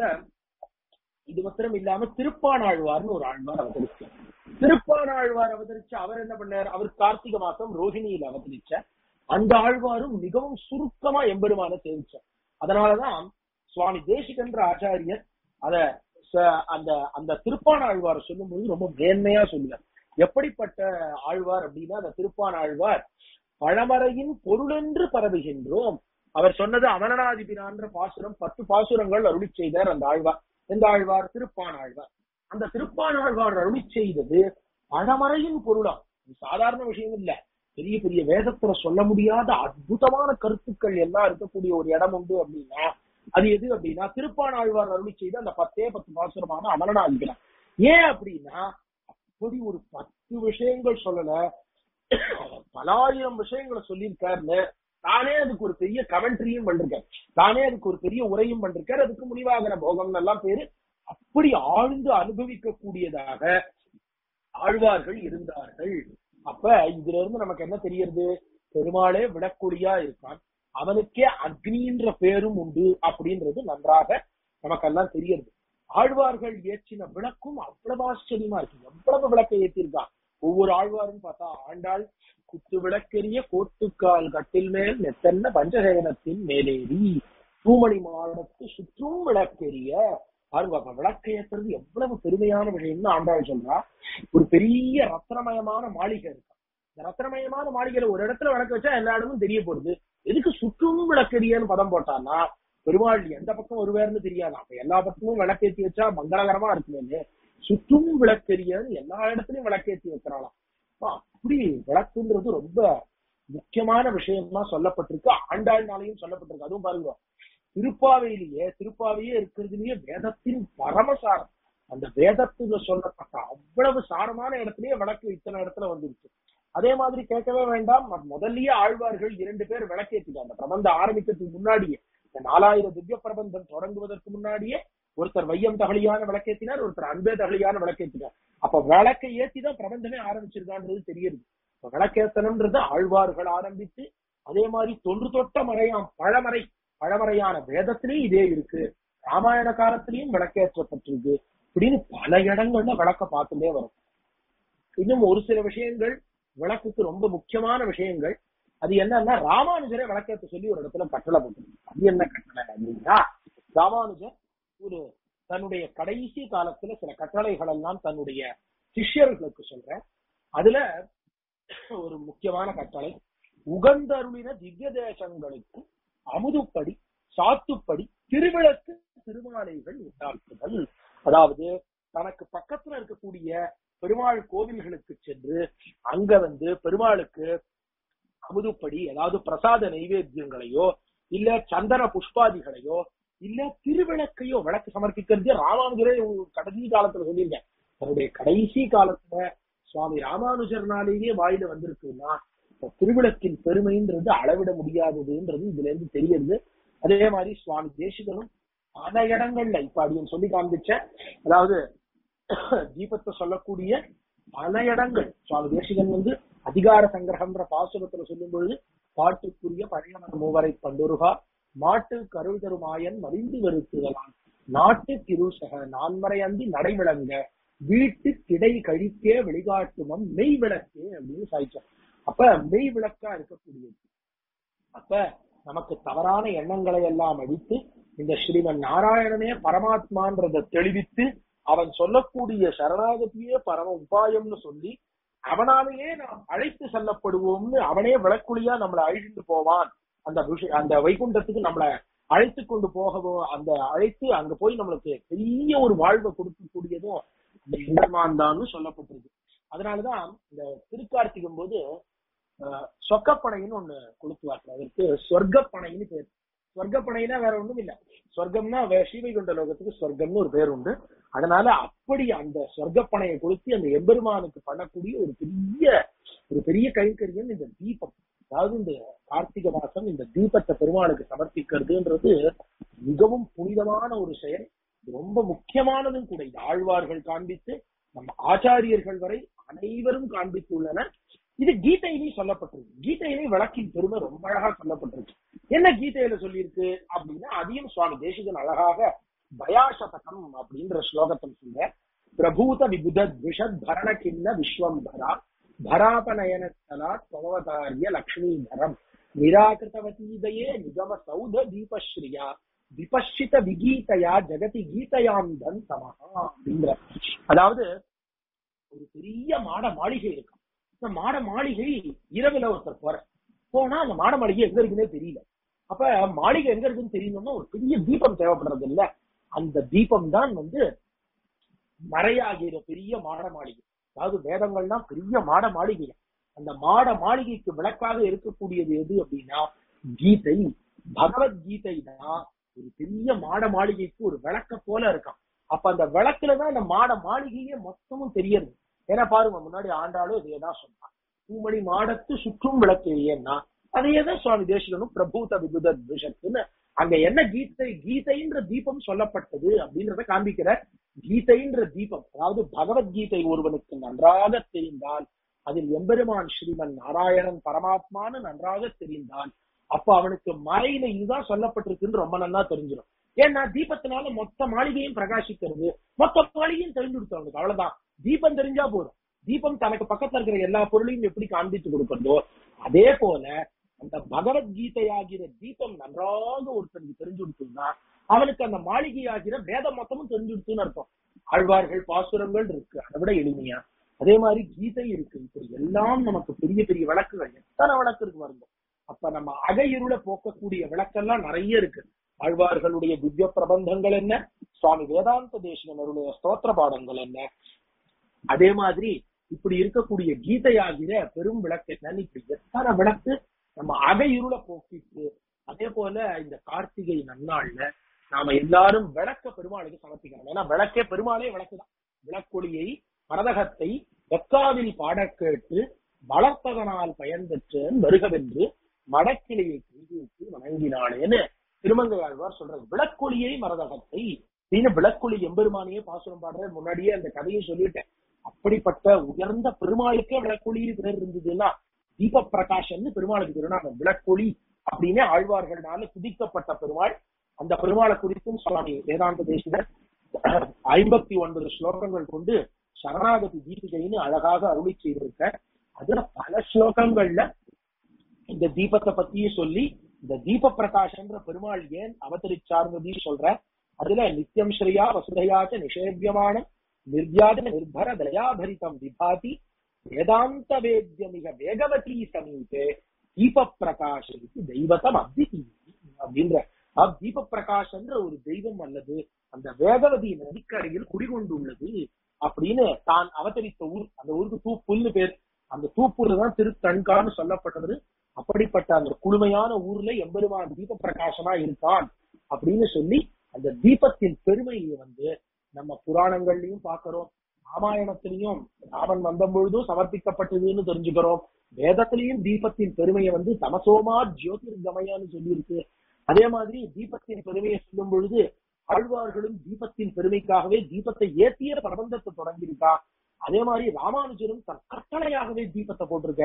இது மாத்திரம் இல்லாம திருப்பானாழ்வார்னு ஒரு ஆழ்வார் அவதரிச்சார் திருப்பானாழ்வார் அவதரிச்ச அவர் என்ன பண்ணார் அவர் கார்த்திகை மாசம் ரோஹிணியில் அவதரிச்ச அந்த ஆழ்வாரும் மிகவும் சுருக்கமா எம்பெருமான சேவிச்சார் அதனாலதான் சுவாமி தேசிகன்ற ஆச்சாரியர் அத ச- அந்த அந்த திருப்பான ஆழ்வார் சொல்லும்போது ரொம்ப மேன்மையா சொல்லுவார் எப்படிப்பட்ட ஆழ்வார் அப்படின்னா அந்த திருப்பான ஆழ்வார் பழமறையின் பொருளென்று பரவுகின்றோம் அவர் சொன்னது அமரநாதிபிரான்ற பாசுரம் பத்து பாசுரங்கள் அருளி செய்தார் அந்த ஆழ்வார் எந்த ஆழ்வார் திருப்பான ஆழ்வார் அந்த திருப்பான ஆழ்வார் அருளி செய்தது பழமறையின் பொருளாம் இது சாதாரண விஷயம் இல்ல பெரிய பெரிய வேதத்துல சொல்ல முடியாத அற்புதமான கருத்துக்கள் எல்லாம் இருக்கக்கூடிய ஒரு இடம் உண்டு அப்படின்னா அது எது அப்படின்னா திருப்பான ஆழ்வார் அருளி செய்த அந்த பத்தே பத்து பாசுரமான அமரநாதிபிரான் ஏன் அப்படின்னா அப்படி ஒரு பத்து விஷயங்கள் சொல்லல பலாயிரம் விஷயங்களை சொல்லியிருக்காருன்னு தானே அதுக்கு ஒரு பெரிய கமெண்ட்ரியும் பண்ணிருக்காரு தானே அதுக்கு ஒரு பெரிய உரையும் பண்ணிருக்காரு அதுக்கு முடிவாகிற போகம் எல்லாம் பேரு அப்படி ஆழ்ந்து அனுபவிக்க கூடியதாக ஆழ்வார்கள் இருந்தார்கள் அப்ப இதுல இருந்து நமக்கு என்ன தெரியுது பெருமாளே விடக்கூடியா இருக்கான் அவனுக்கே அக்னின்ற பேரும் உண்டு அப்படின்றது நன்றாக நமக்கெல்லாம் தெரியுது ஆழ்வார்கள் ஏற்றின விளக்கும் அவ்வளவு ஆச்சரியமா இருக்கு எவ்வளவு விளக்கை ஏற்றிருக்கான் ஒவ்வொரு ஆழ்வாரும் பார்த்தா ஆண்டாள் குத்து விளக்கெரிய கோட்டுக்கால் கட்டில் மேல் நெத்தன்ன பஞ்சசேனத்தின் மேலேறி தூமணி மாடத்து சுற்றும் விளக்கெரிய பாருங்க அப்ப விளக்கு ஏற்றுறது எவ்வளவு பெருமையான விஷயம்னு ஆண்டாள் சொல்றா ஒரு பெரிய ரத்னமயமான மாளிகை இருக்கு இந்த ரத்னமயமான மாளிகையில ஒரு இடத்துல விளக்கு வச்சா எல்லா இடமும் தெரிய போகுது எதுக்கு சுற்றும் விளக்கெரியன்னு பதம் போட்டான்னா பெருமாள் எந்த பக்கம் வருவாருன்னு தெரியாது அப்ப எல்லா பக்கமும் விளக்கேத்தி வச்சா மங்களகரமா இருக்குமே சுற்றும் விளக்கெரியன்னு எல்லா இடத்துலயும் விளக்கேத்தி வைக்கிறாளாம் அப்ப அப்படி விளக்குன்றது ரொம்ப முக்கியமான விஷயமா சொல்லப்பட்டிருக்கு ஆண்டாள்னாலையும் சொல்லப்பட்டிருக்கு அதுவும் பாருங்க திருப்பாவையிலேயே திருப்பாவையே இருக்கிறதுலயே வேதத்தின் பரமசாரம் அந்த வேதத்துல சொல்லப்பட்ட அவ்வளவு சாரமான இடத்துலயே விளக்கு இத்தனை இடத்துல வந்துருச்சு அதே மாதிரி கேட்கவே வேண்டாம் ம- முதல்லயே ஆழ்வார்கள் இரண்டு பேர் விளக்கேற்றிட்டாங்க அந்த பிரபந்தம் ஆரம்பிக்கிறதுக்கு முன்னாடியே இந்த நாலாயிரம் திவ்ய பிரபந்தம் தொடங்குவதற்கு முன்னாடியே ஒருத்தர் வையம் தகலியான விளக்கேத்தினார் ஒருத்தர் அன்பே தகலியான விளக்கேத்தினார் அப்ப விளக்கை ஏத்திதான் பிரபந்தமே ஆரம்பிச்சிருக்கான்றது தெரியுது இப்ப விளக்கேத்தனம்ன்றது ஆழ்வார்கள் ஆரம்பித்து அதே மாதிரி தொன்று தொட்ட மறையாம் பழமறை பழமறையான வேதத்திலேயும் இதே இருக்கு ராமாயண காலத்திலையும் விளக்கேற்றப்பட்டிருக்கு இப்படின்னு பல இடங்கள்ல விளக்க பார்த்துட்டே வரும் இன்னும் ஒரு சில விஷயங்கள் விளக்குக்கு ரொம்ப முக்கியமான விஷயங்கள் அது என்னன்னா ராமானுஜரை விளக்கேற்ற சொல்லி ஒரு இடத்துல கட்டளை போட்டிருக்கு அது என்ன கட்டளை அப்படின்னா ராமானுஜர் ஒரு தன்னுடைய கடைசி காலத்துல சில கட்டளைகள் எல்லாம் தன்னுடைய சிஷ்யர்களுக்கு சொல்றேன் அதுல ஒரு முக்கியமான கட்டளை உகந்தருளின திவ்ய தேசங்களுக்கு அமுதுப்படி சாத்துப்படி திருவிளக்கு திருமாலைகள் உண்டாக்குதல் அதாவது தனக்கு பக்கத்துல இருக்கக்கூடிய பெருமாள் கோவில்களுக்கு சென்று அங்க வந்து பெருமாளுக்கு அமுதுப்படி அதாவது பிரசாத நைவேத்தியங்களையோ இல்ல சந்தன புஷ்பாதிகளையோ இல்ல திருவிளக்கையோ விளக்கு சமர்ப்பிக்கிறதே ராமானுஜரே ஒரு கடைசி காலத்துல சொல்லியிருக்கேன் தன்னுடைய கடைசி காலத்துல சுவாமி ராமானுஜர்னாலேயே வாயில வந்திருக்குன்னா இந்த திருவிளக்கின் பெருமைன்றது அளவிட முடியாததுன்றது இதுல இருந்து தெரியுது அதே மாதிரி சுவாமி தேசிகனும் பல இடங்கள்ல இப்ப அடியன் சொல்லி காண்பிச்சேன் அதாவது தீபத்தை சொல்லக்கூடிய பல இடங்கள் சுவாமி தேசிகன் வந்து அதிகார சங்கிரகம்ன்ற பாசுரத்துல சொல்லும் பொழுது பாட்டுக்குரிய பழையவர் மூவரை பண்டுருகா மாட்டு கருள் தருமாயன் மறிந்து வெறுத்துதலான் நாட்டு கிருசக நான்மறை அந்தி நடைவிளங்க வீட்டு கிடை கழிக்கே வெளிகாட்டுமம் மெய் விளக்கே அப்படின்னு சாய்ச்சார் அப்ப மெய் விளக்கா இருக்கக்கூடியது அப்ப நமக்கு தவறான எண்ணங்களை எல்லாம் அடித்து இந்த ஸ்ரீமன் நாராயணனே பரமாத்மான்றதை தெளிவித்து அவன் சொல்லக்கூடிய சரணாகதியே பரம உபாயம்னு சொல்லி அவனாலேயே நாம் அழைத்து செல்லப்படுவோம்னு அவனே விளக்குழியா நம்மளை அழிந்து போவான் அந்த விஷய அந்த வைகுண்டத்துக்கு நம்மளை அழைத்து கொண்டு போகவும் அந்த அழைத்து அங்க போய் நம்மளுக்கு பெரிய ஒரு வாழ்வை கொடுக்கக்கூடியதும் இந்த எம்பெருமான் தான் சொல்லப்பட்டிருக்கு அதனாலதான் இந்த திருக்கார்த்திகம் போது அஹ், சொக்கப்பனைன்னு ஒண்ணு கொளுத்துவார்கள் அதற்கு சொர்க்கப்பனைன்னு பேர் சொர்க்கப்பனைனா வேற ஒண்ணும் இல்ல சொர்க்கம்னா வே- ஸ்ரீவைகுண்ட லோகத்துக்கு சொர்க்கம்னு ஒரு பேர் உண்டு அதனால அப்படி அந்த சொர்க்கப்பனையை கொளுத்தி அந்த எம்பெருமானுக்கு பண்ணக்கூடிய ஒரு பெரிய ஒரு பெரிய கைங்கரியம் இந்த தீபம் அதாவது இந்த கார்த்திகை மாசம் இந்த தீபத்தை பெருமாளுக்கு சமர்ப்பிக்கிறதுன்றது மிகவும் புனிதமான ஒரு செயல் இது ரொம்ப முக்கியமானதும் கூட இது ஆழ்வார்கள் காண்பித்து நம்ம ஆச்சாரியர்கள் வரை அனைவரும் காண்பித்துள்ளனர் இது கீதையிலையும் சொல்லப்பட்டிருக்கு கீதையிலையும் விளக்கின் பெருமை ரொம்ப அழகா சொல்லப்பட்டிருக்கு என்ன கீதையில சொல்லியிருக்கு அப்படின்னா அதையும் சுவாமி தேசிகன் அழகாக பயாசதகம் அப்படின்ற ஸ்லோகத்தை சொல்ற பிரபூத விபுத விஷத் பரண கிண்ண விஸ்வம்பரா பராபநயனத்தலா பவதாரிய லக்ஷ்மீதரம் நிராகிருதவதீதயே நிகம சௌத தீபஸ்ரீயா விபஷித விகீதையா ஜெகதி கீதையாந்தன் சமஹா அப்படிங்கிற அதாவது ஒரு பெரிய மாட மாளிகை இருக்கும் இந்த மாட மாளிகை இரவுல ஒருத்தர் போற போனா அந்த மாட மாளிகை எங்க இருக்குன்னே தெரியல அப்ப மாளிகை எங்க இருக்குன்னு தெரியணும்னா ஒரு பெரிய தீபம் தேவைப்படுறது இல்ல அந்த தீபம் தான் வந்து மறையாகிற பெரிய மாட மாளிகை அதாவது வேதங்கள்னா பெரிய மாட மாளிகை அந்த மாட மாளிகைக்கு விளக்காக இருக்கக்கூடியது எது அப்படின்னா கீதை பகவத்கீதை தான் ஒரு பெரிய மாட மாளிகைக்கு ஒரு விளக்க போல இருக்கான் அப்ப அந்த விளக்குலதான் அந்த மாட மாளிகையே மொத்தமும் தெரியறது ஏன்னா பாருங்க முன்னாடி ஆண்டாலும் இதேதான் சொன்னான் பூமணி மாடத்து சுற்றும் விளக்கு ஏன்னா அதையேதான் சுவாமி தேசிகனும் பிரபூத விபுத விஷத்துன்னு அங்க என்ன கீதை கீதைன்ற தீபம் சொல்லப்பட்டது அப்படின்றத காண்பிக்கிற கீதைன்ற தீபம் அதாவது பகவத்கீதை ஒருவனுக்கு நன்றாக தெரிந்தால் அதில் எம்பெருமான் ஸ்ரீமன் நாராயணன் பரமாத்மான்னு நன்றாக தெரிந்தால் அப்ப அவனுக்கு மறையில இதுதான் சொல்லப்பட்டிருக்குன்னு ரொம்ப நல்லா தெரிஞ்சிடும் ஏன்னா தீபத்தினால மொத்த மாளிகையும் பிரகாசிக்கிறது மொத்த மாளிகையும் தெரிஞ்சு கொடுத்து அவனுக்கு அவ்வளவுதான் தீபம் தெரிஞ்சா போதும் தீபம் தனக்கு பக்கத்துல இருக்கிற எல்லா பொருளையும் எப்படி காண்பித்து கொடுக்கிறதோ அதே போல அந்த பகவத்கீதையாகிற தீபம் நன்றாக ஒருத்தனுக்கு தெரிஞ்சு கொடுத்தோம்னா அவனுக்கு அந்த மாளிகை ஆகிற வேதம் மொத்தமும் தெரிஞ்சு கொடுத்துன்னு அர்த்தம் ஆழ்வார்கள் பாசுரங்கள் இருக்கு அதை விட எளிமையா அதே மாதிரி கீதை இருக்கு இப்படி எல்லாம் நமக்கு பெரிய பெரிய விளக்குகள் எத்தனை விளக்கு இருக்கு பாருங்க அப்ப நம்ம அகையிருள போக்கக்கூடிய விளக்கெல்லாம் நிறைய இருக்கு ஆழ்வார்களுடைய திவ்ய பிரபந்தங்கள் என்ன சுவாமி வேதாந்த தேசிகனருடைய ஸ்தோத்திர பாடங்கள் என்ன அதே மாதிரி இப்படி இருக்கக்கூடிய கீதையாகிற பெரும் விளக்கு என்னன்னு இப்படி எத்தனை விளக்கு நம்ம அகையிருள போக்கிட்டு அதே போல இந்த கார்த்திகை நன்னாள்ல நாம எல்லாரும் விளக்க பெருமாளுக்கு சமர்ப்பிக்கணும் ஏன்னா விளக்கே பெருமாளே விளக்குதான் விளக்கொளியை மரதகத்தை வெக்காவில் பாடக் கேட்டு வளர்ப்பதனால் பயன் பெற்றேன் வருகவென்று மடக்கிளையை கைவிட்டு வணங்கினானேன்னு திருமங்கை ஆழ்வார் சொல்றாரு விளக்கொளியை மரதகத்தை அப்படின்னு விளக்கொளி எம்பெருமானையே பாசுரம் பாடுற முன்னாடியே அந்த கதையை சொல்லிட்டேன் அப்படிப்பட்ட உயர்ந்த பெருமாளுக்கே விளக்கொளின்னு பேர் இருந்ததுன்னா தீப பிரகாஷன் பெருமாளுக்கு திருநாமம் விளக்கொளி அப்படின்னு ஆழ்வார்கள்னால துதிக்கப்பட்ட பெருமாள் அந்த பெருமாளை குறித்தும் சுவாமி வேதாந்த தேசிகர் ஐம்பத்தி ஒன்பது ஸ்லோகங்கள் கொண்டு சரணாகதி தீபிகைன்னு அழகாக அருளி செய்திருக்க அதுல பல ஸ்லோகங்கள்ல இந்த தீபத்தை பத்தியே சொல்லி இந்த தீப பிரகாஷன்ற பெருமாள் ஏன் அவதரிச்சார்னதையும் சொல்ற அதுல நித்தியம் ஸ்ரீயா வசுதையாச்ச நிஷேவியமான நிர்வியாத நிர்பர தயாபரிதம் விபாதி வேதாந்த வேத்யமிக வேகவதி சமீபே தீப பிரகாஷனுக்கு தெய்வத்தம் அப்தி அப்படின்ற அப் தீப பிரகாஷ்ன்ற ஒரு தெய்வம் அல்லது அந்த வேகவதி நதிக்கரையில் குடிகொண்டுள்ளது அப்படின்னு தான் அவதரித்த ஊர் அந்த ஊருக்கு தூப்புல்னு பேர் அந்த தூப்பூர்ல தான் திருத்தன்கான்னு சொல்லப்பட்டது அப்படிப்பட்ட அந்த குளுமையான ஊர்ல எம்பெருமான் தீப பிரகாசனா இருக்கான் அப்படின்னு சொல்லி அந்த தீபத்தின் பெருமையை வந்து நம்ம புராணங்கள்லயும் பாக்குறோம் ராமாயணத்திலையும் ராமன் வந்த பொழுதும் சமர்ப்பிக்கப்பட்டதுன்னு தெரிஞ்சுக்கிறோம் வேதத்திலையும் தீபத்தின் பெருமையை வந்து தமசோமா ஜோதிர்கமயான்னு சொல்லியிருக்கு அதே மாதிரி தீபத்தின் பெருமையை சொல்லும் பொழுது ஆழ்வார்களும் தீபத்தின் பெருமைக்காகவே தீபத்தை ஏற்றிய பிரபந்தத்தை தொடங்கியிருக்கா அதே மாதிரி ராமானுஜரும் தன் கட்டளையாகவே தீபத்தை போட்டிருக்கார்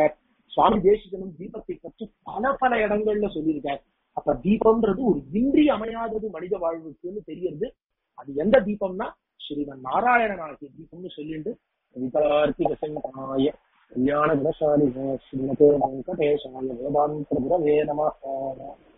சுவாமி தேசிகனும் தீபத்தை பற்றி பல பல இடங்கள்ல சொல்லியிருக்காரு அப்ப தீபம்ன்றது ஒரு இன்றி அமையாதது மனித வாழ்வுக்குன்னு தெரியறது அது எந்த தீபம்னா ஸ்ரீமன் நாராயணன் ஆகிய தீபம்னு சொல்லிட்டு கவிதார்த்திக சங்காய கல்யாண குணசாலினே ஸ்ரீமதே வெங்கடேசாய வேதாந்த குரவே நமः